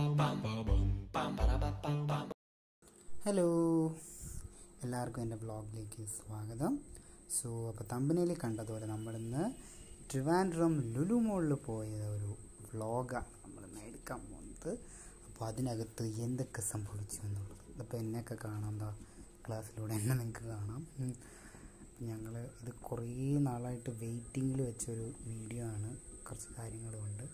hello എല്ലാവർക്കും എൻ്റെ വ്ളോഗിലേക്ക് സ്വാഗതം സോ അപ്പോൾ തമ്പനിയിൽ കണ്ടതുപോലെ നമ്മളിന്ന് ട്രിവാൻഡ്രം ലുലു മോളിൽ പോയ ഒരു വ്ളോഗാണ് നമ്മളിന്ന് എടുക്കാൻ പോകുന്നത് അപ്പോൾ അതിനകത്ത് എന്തൊക്കെ സംഭവിച്ചു എന്നുള്ളത് അപ്പോൾ എന്നെയൊക്കെ കാണാം എന്താ ക്ലാസ്സിലൂടെ എന്നെ നിങ്ങൾക്ക് കാണാം ഞങ്ങൾ ഇത് കുറേ നാളായിട്ട് വെയിറ്റിങ്ങിൽ വെച്ചൊരു വീഡിയോ ആണ് കുറച്ച് കാര്യങ്ങളുമുണ്ട്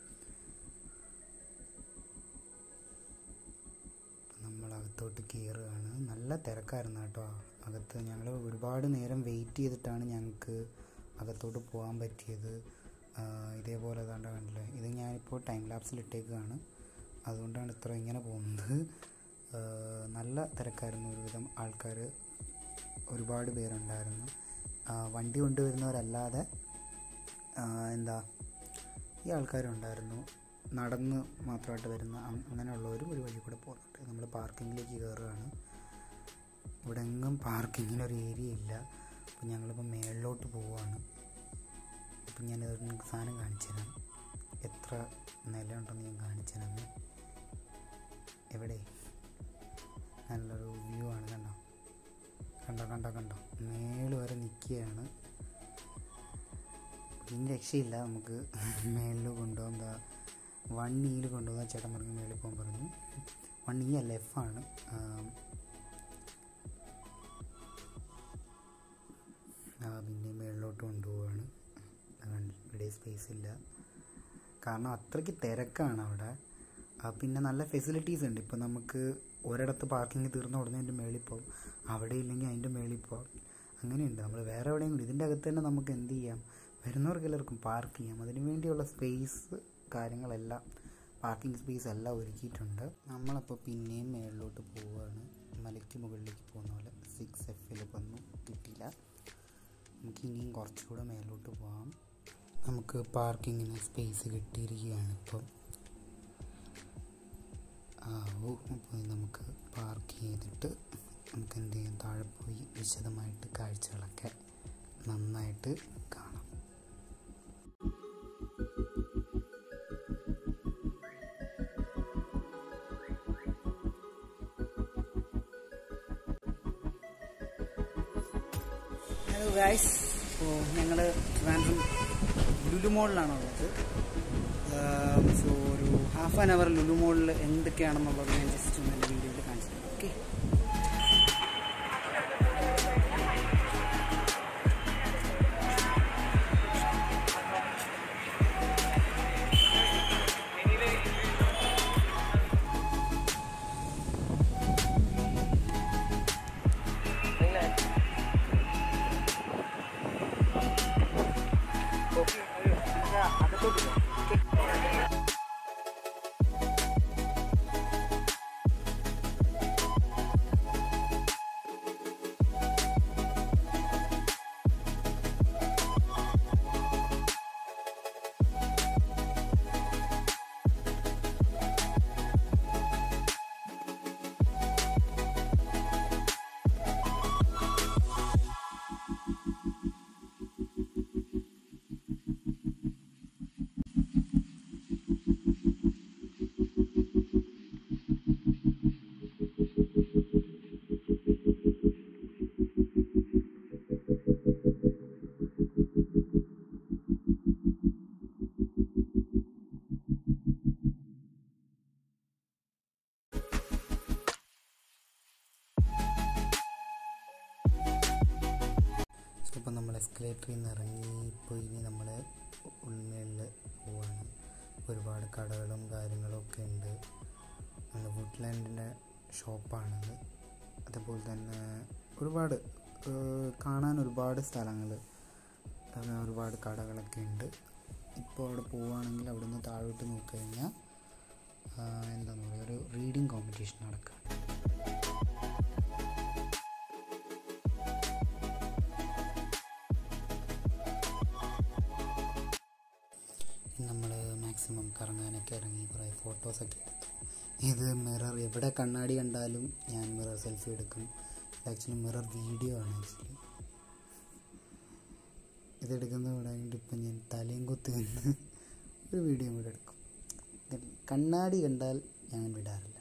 നമ്മൾ അകത്തോട്ട് കയറുകയാണ് നല്ല തിരക്കായിരുന്നു കേട്ടോ അകത്ത് ഞങ്ങൾ ഒരുപാട് നേരം വെയിറ്റ് ചെയ്തിട്ടാണ് ഞങ്ങൾക്ക് അകത്തോട്ട് പോകാൻ പറ്റിയത് ആ, ഇതേപോലെ താണ്ട കണ്ടില്ലേ ഇത് ഞാനിപ്പോൾ ടൈം ലാപ്സിൽ ഇട്ടേക്കുകയാണ് അതുകൊണ്ടാണ് ഇത്ര ഇങ്ങനെ പോകുന്നത് ആ, നല്ല തിരക്കായിരുന്നു ഒരുവിധം ആൾക്കാർ ഒരുപാട് പേരുണ്ടായിരുന്നു ആ, വണ്ടി കൊണ്ടുവരുന്നവരല്ലാതെ ആ, എന്താ ഈ ആൾക്കാരുണ്ടായിരുന്നു നടന്ന് മാത്രമായിട്ട് വരുന്ന അ- അങ്ങനെയുള്ളവരും ഒരു വഴി കൂടെ പോകുന്നുണ്ട് നമ്മൾ പാർക്കിങ്ങിലേക്ക് കയറുകയാണ് ഇവിടെ എങ്ങും പാർക്കിങ്ങിനൊരു ഏരിയ ഇല്ല അപ്പം ഞങ്ങളിപ്പോൾ മേളിലോട്ട് പോവുകയാണ് അപ്പം ഞാനിത് നിങ്ങൾക്ക് സാധനം കാണിച്ചു തരാം എത്ര നിലയുണ്ടെന്ന് ഞാൻ കാണിച്ചു തരാം എവിടെ നല്ലൊരു വ്യൂ ആണ് കണ്ടോ കണ്ടോ കണ്ടോ കണ്ടോ മേള് വരെ നിൽക്കുകയാണ് ഇനി രക്ഷയില്ല നമുക്ക് മേളിൽ കൊണ്ടുപോകാൻ എന്താ വൺ ഇയിൽ കൊണ്ടുപോകാൻ ചേട്ടൻ പറഞ്ഞു മേളിൽ പോകാൻ പറഞ്ഞു വൺ ഇ അല്ല എഫ് ആണ് ആം, ആ, പിന്നെ മേളിലോട്ട് കൊണ്ടുപോവാണ് അതുകൊണ്ട് ഇവിടെ സ്പേസ് ഇല്ല കാരണം അത്രയ്ക്ക് തിരക്കാണ് അവിടെ ആ, പിന്നെ നല്ല ഫെസിലിറ്റീസ് ഉണ്ട് ഇപ്പോൾ നമുക്ക് ഒരിടത്ത് പാർക്കിംഗ് തീർന്ന ഉടനെ അതിൻ്റെ മേളിൽ പോകും അവിടെ ഇല്ലെങ്കിൽ അതിൻ്റെ മേളിൽ പോകാം അങ്ങനെയുണ്ട് നമ്മൾ വേറെ എവിടെയും കൂടി ഇതിൻ്റെ അകത്ത് തന്നെ നമുക്ക് എന്ത് ചെയ്യാം വരുന്നവർക്ക് എല്ലാവർക്കും പാർക്ക് ചെയ്യാം അതിന് വേണ്ടിയുള്ള സ്പേസ് കാര്യങ്ങളെല്ലാം പാർക്കിംഗ് സ്പേസ് എല്ലാം ഒരുക്കിയിട്ടുണ്ട് നമ്മളപ്പോൾ പിന്നെയും മേളിലോട്ട് പോവുകയാണ് മലയ്ക്ക് മുകളിലേക്ക് പോകുന്ന പോലെ സിക്സ് എഫിൽ വന്നു കിട്ടിയില്ല നമുക്ക് ഇനിയും കുറച്ചുകൂടെ മേലോട്ട് പോകാം നമുക്ക് പാർക്കിങ്ങിന് സ്പേസ് കിട്ടിയിരിക്കുകയാണ് ഇപ്പം ആ ഓ അപ്പോൾ നമുക്ക് പാർക്ക് ചെയ്തിട്ട് നമുക്ക് എന്ത് ചെയ്യാം താഴെ പോയി വിശദമായിട്ട് കാഴ്ചകളൊക്കെ നന്നായിട്ട് കാണാം ഹലോ ഗായ്സ് അപ്പോൾ ഞങ്ങൾ ട്രിവാൻഡ്രം ലുലു മോളിലാണ് ഉള്ളത് സോ ഒരു ഹാഫ് ആൻ അവർ ലുലു മോളിൽ എന്തൊക്കെയാണെന്നുള്ളത് ഞാൻ ജസ്റ്റ് ഒന്ന് എൻ്റെ വീഡിയോയിൽ കാണിച്ചു തരാം ഓക്കെ സോ ഇപ്പം നമ്മൾ എസ്കലേറ്ററിൽ നിന്ന് ഇറങ്ങി ഇപ്പോൾ ഇനി നമ്മൾ ഉൾമേളിൽ പോവാണ് ഒരുപാട് കടകളും കാര്യങ്ങളും ഒക്കെ ഉണ്ട് നമ്മൾ വുഡ്ലാൻഡിൻ്റെ ഷോപ്പാണിത് അതേപോലെ തന്നെ ഒരുപാട് ഏഹ്, കാണാൻ ഒരുപാട് സ്ഥലങ്ങൾ ഒരുപാട് കടകളൊക്കെ ഉണ്ട് ഇപ്പോൾ അവിടെ പോവുകയാണെങ്കിൽ അവിടെ നിന്ന് താഴോട്ട് നോക്കിക്കഴിഞ്ഞാൽ എന്താണെന്ന് പറയുക ഒരു റീഡിങ് കോമ്പറ്റീഷൻ നടക്കുക നമ്മൾ മാക്സിമം കറങ്ങാനൊക്കെ ഇറങ്ങി കുറേ ഫോട്ടോസൊക്കെ എടുത്തു ഇത് മിറർ എവിടെ കണ്ണാടി കണ്ടാലും ഞാൻ മിറർ സെൽഫി എടുക്കും ആക്ച്വലി മിറർ വീഡിയോ ആണ് ആക്ച്വലി ഇതെടുക്കുന്ന ഇവിടെ കൊണ്ട് ഇപ്പം ഞാൻ തലയും കുത്തി നിന്ന് ഒരു വീഡിയോ കൂടെ എടുക്കും കണ്ണാടി കണ്ടാൽ ഞാൻ വിടാറില്ല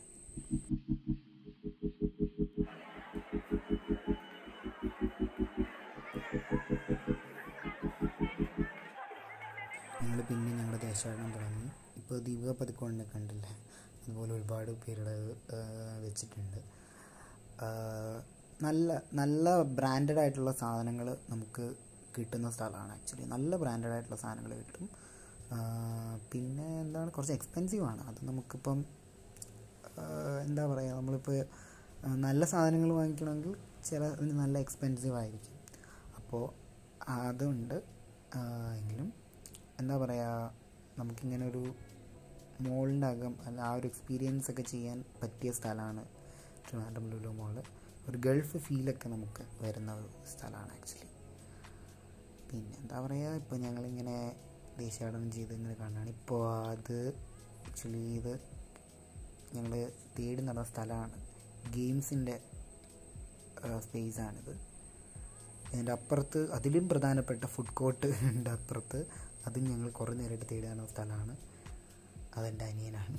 ഞങ്ങൾ പിന്നെ ഞങ്ങളുടെ ദേശാടനം തുടങ്ങി ഇപ്പോൾ ദീപിക പതിക്കോണിനെ കണ്ടില്ലേ അതുപോലെ ഒരുപാട് പേരുടെ വെച്ചിട്ടുണ്ട് ആ, നല്ല നല്ല ബ്രാൻഡഡ് ആയിട്ടുള്ള സാധനങ്ങൾ നമുക്ക് കിട്ടുന്ന സ്ഥലമാണ് ആക്ച്വലി നല്ല ബ്രാൻഡഡ് ആയിട്ടുള്ള സാധനങ്ങൾ കിട്ടും ആ, പിന്നെ എന്താണ് കുറച്ച് എക്സ്പെൻസീവ് ആണ് അത് നമുക്കിപ്പം ആ, എന്താ പറയുക നമ്മളിപ്പോൾ ആ, നല്ല സാധനങ്ങൾ വാങ്ങിക്കണമെങ്കിൽ ചില ഇതിന് നല്ല എക്സ്പെൻസീവ് ആയിരിക്കും അപ്പോൾ അതുണ്ട് ആ, എങ്കിലും എന്താ പറയുക നമുക്കിങ്ങനെ ഒരു മോളിൻ്റെ അകം അല്ല ആ ഒരു എക്സ്പീരിയൻസ് ഒക്കെ ചെയ്യാൻ പറ്റിയ സ്ഥലമാണ് ട്രിവാൻഡ്രം ലുലു മോള് ഒരു ഗൾഫ് ഫീലൊക്കെ നമുക്ക് വരുന്ന ഒരു സ്ഥലമാണ് ആക്ച്വലി പിന്നെ എന്താ പറയുക ഇപ്പോൾ ഞങ്ങളിങ്ങനെ ദേശാടനം ചെയ്ത് ഇങ്ങനെ കാണുകയാണ് ഇപ്പോൾ അത് ആക്ച്വലി ഇത് ഞങ്ങൾ തേടി നടന്ന സ്ഥലമാണ് ഗെയിംസിൻ്റെ സ്പേസാണിത് അതിൻ്റെ അപ്പുറത്ത് അതിലും പ്രധാനപ്പെട്ട ഫുഡ് കോർട്ട് ഉണ്ട് അപ്പുറത്ത് അതും ഞങ്ങൾ കുറേ നേരമായിട്ട് തേടാനുള്ള സ്ഥലമാണ് അതെൻ്റെ അനിയനാണ്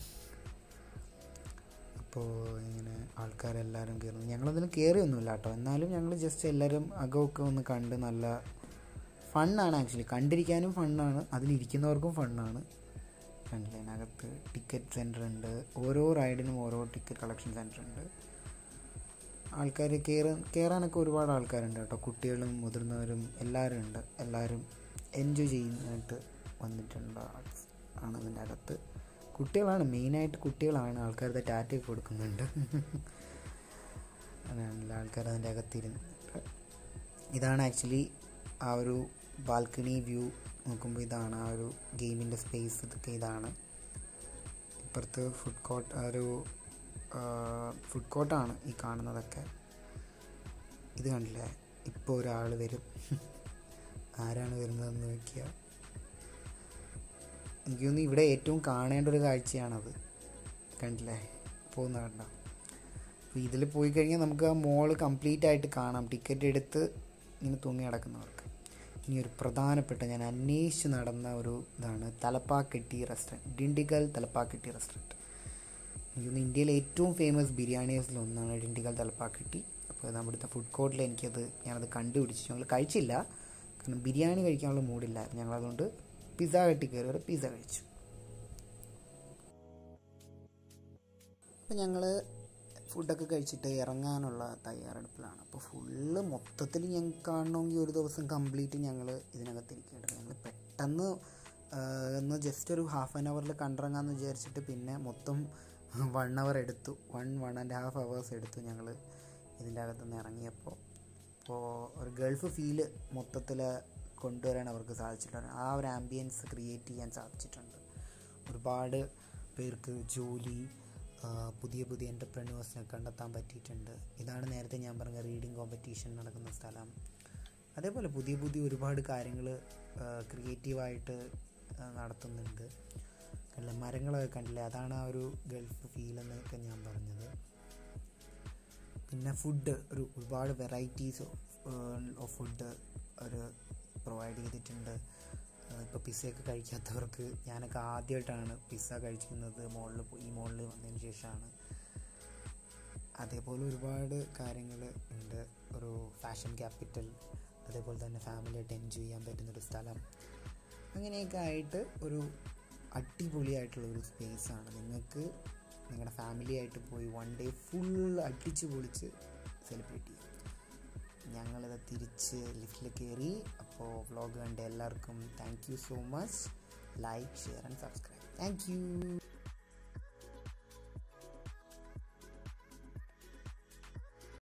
അപ്പോൾ ഇങ്ങനെ ആൾക്കാരെല്ലാവരും കയറുന്നു ഞങ്ങളതിൽ കയറിയൊന്നുമില്ല കേട്ടോ എന്നാലും ഞങ്ങൾ ജസ്റ്റ് എല്ലാവരും അകമൊക്കെ ഒന്ന് കണ്ട് നല്ല ഫണ്ണാണ് ആക്ച്വലി കണ്ടിരിക്കാനും ഫണ്ണാണ് അതിലിരിക്കുന്നവർക്കും ഫണ്ണാണ് കണ്ടില്ലേ അതിനകത്ത് ടിക്കറ്റ് സെൻറ്റർ ഉണ്ട് ഓരോ റൈഡിനും ഓരോ ടിക്കറ്റ് കളക്ഷൻ സെൻറ്റർ ഉണ്ട് ആൾക്കാർ കയറാൻ കയറാനൊക്കെ ഒരുപാട് ആൾക്കാരുണ്ട് കേട്ടോ കുട്ടികളും മുതിർന്നവരും എല്ലാവരും ഉണ്ട് എല്ലാവരും എൻജോയ് ചെയ്യാനായിട്ട് വന്നിട്ടുണ്ട് ആൾസ് ആണ് അതിൻ്റെ അകത്ത് കുട്ടികളാണ് മെയിനായിട്ട് കുട്ടികളാണ് ആൾക്കാരുടെ ടാറ്റയൊക്കെ കൊടുക്കുന്നുണ്ട് അങ്ങനെയാണല്ലോ ആൾക്കാർ അതിൻ്റെ അകത്തിരുന്നിട്ട് ഇതാണ് ആക്ച്വലി ആ ഒരു ബാൽക്കണി വ്യൂ നോക്കുമ്പോൾ ഇതാണ് ആ ഒരു ഗെയിമിൻ്റെ സ്പേസ് ഇതൊക്കെ ഇതാണ് ഇപ്പുറത്ത് ഫുഡ് കോർട്ട് ആ ഒരു ഫുഡ് കോർട്ടാണ് ഈ കാണുന്നതൊക്കെ ഇത് കണ്ടില്ലേ ഇപ്പോൾ ഒരാൾ വരും ആരാണ് വരുന്നതെന്ന് നോക്കിയാൽ എനിക്ക് തോന്നുന്നു ഇവിടെ ഏറ്റവും കാണേണ്ട ഒരു കാഴ്ചയാണത് കണ്ടില്ലേ പോകുന്ന കണ്ട അപ്പോൾ ഇതിൽ പോയി കഴിഞ്ഞാൽ നമുക്ക് ആ മോള് കംപ്ലീറ്റ് ആയിട്ട് കാണാം ടിക്കറ്റ് എടുത്ത് ഇങ്ങനെ തൂങ്ങി കിടക്കുന്നവർക്ക് ഇനി ഒരു പ്രധാനപ്പെട്ട ഞാൻ അന്വേഷിച്ച് നടന്ന ഒരു ഇതാണ് തലപ്പാക്കെട്ടി റെസ്റ്റോറൻറ്റ് ഡിണ്ടിഗൽ തലപ്പാക്കെട്ടി റെസ്റ്റോറൻറ്റ് എനിക്ക് തോന്നുന്നു ഇന്ത്യയിലെ ഏറ്റവും ഫേമസ് ബിരിയാണീസിൽ ഒന്നാണ് ഡിണ്ടിഗൽ തലപ്പാക്കെട്ടി അപ്പോൾ നമ്മുടെ ഫുഡ് കോർട്ടിൽ എനിക്കത് ഞാനത് കണ്ടുപിടിച്ചു ഞങ്ങൾ കഴിച്ചില്ല കാരണം ബിരിയാണി കഴിക്കാനുള്ള മൂഡില്ലായിരുന്നു ഞങ്ങളതുകൊണ്ട് പിസ്സ കെട്ടി കയറി ഒരു പിസ്സ കഴിച്ചു അപ്പോൾ ഞങ്ങൾ ഫുഡൊക്കെ കഴിച്ചിട്ട് ഇറങ്ങാനുള്ള തയ്യാറെടുപ്പിലാണ് അപ്പോൾ ഫുള്ള് മൊത്തത്തിൽ ഞങ്ങൾക്ക് കാണണമെങ്കിൽ ഒരു ദിവസം കംപ്ലീറ്റ് ഞങ്ങൾ ഇതിനകത്ത് ഇരിക്കേണ്ടത് ഞങ്ങൾ പെട്ടെന്ന് ഒന്ന് ജസ്റ്റ് ഒരു ഹാഫ് ആൻ അവറിൽ കണ്ടിറങ്ങാമെന്ന് വിചാരിച്ചിട്ട് പിന്നെ മൊത്തം വൺ അവർ എടുത്തു one one and half hours എടുത്തു ഞങ്ങൾ ഇതിൻ്റെ അകത്തുനിന്ന് ഇറങ്ങിയപ്പോൾ അപ്പോൾ ഒരു ഗൾഫ് ഫീല് മൊത്തത്തിൽ കൊണ്ടുവരാൻ അവർക്ക് സാധിച്ചിട്ടുണ്ട് ആ ഒരു ആംബിയൻസ് ക്രിയേറ്റ് ചെയ്യാൻ സാധിച്ചിട്ടുണ്ട് ഒരുപാട് പേർക്ക് ജോലി ആ, പുതിയ പുതിയ എൻ്റർപ്രന്യൂവേഴ്സിനെ കണ്ടെത്താൻ പറ്റിയിട്ടുണ്ട് ഇതാണ് നേരത്തെ ഞാൻ പറഞ്ഞ റീഡിങ് കോമ്പറ്റീഷൻ നടക്കുന്ന സ്ഥലം അതേപോലെ പുതിയ പുതിയ ഒരുപാട് കാര്യങ്ങൾ ക്രിയേറ്റീവായിട്ട് നടത്തുന്നുണ്ട് കണ്ടില്ലേ മരങ്ങളൊക്കെ കണ്ടില്ലേ അതാണ് ആ ഒരു ഗൾഫ് ഫീൽ എന്നൊക്കെ ഞാൻ പറഞ്ഞത് പിന്നെ ഫുഡ് ഒരു ഒരുപാട് വെറൈറ്റീസ് ഓഫ് ഫുഡ് ഒരു പ്രൊവൈഡ് ചെയ്തിട്ടുണ്ട് ഇപ്പോൾ പിസ്സയൊക്കെ കഴിക്കാത്തവർക്ക് ഞാനൊക്കെ ആദ്യമായിട്ടാണ് പിസ്സ കഴിക്കുന്നത് മോളിൽ ഈ മോളിൽ വന്നതിന് ശേഷമാണ് അതേപോലെ ഒരുപാട് കാര്യങ്ങൾ ഉണ്ട് ഒരു ഫാഷൻ ക്യാപിറ്റൽ അതേപോലെ തന്നെ ഫാമിലിയായിട്ട് എൻജോയ് ചെയ്യാൻ പറ്റുന്നൊരു സ്ഥലം അങ്ങനെയൊക്കെ ആയിട്ട് ഒരു അടിപൊളിയായിട്ടുള്ള ഒരു സ്പേസാണ് നിങ്ങൾക്ക് നിങ്ങളുടെ ഫാമിലി ആയിട്ട് പോയി വൺ ഡേ ഫുൾ അടിച്ച് പൊളിച്ച് സെലിബ്രേറ്റ് ചെയ്യാം ഞങ്ങളിത് തിരിച്ച് ലിഫ്റ്റിൽ കയറി അപ്പോൾ വ്ളോഗ് കണ്ട എല്ലാവർക്കും thank you so much like share and subscribe thank U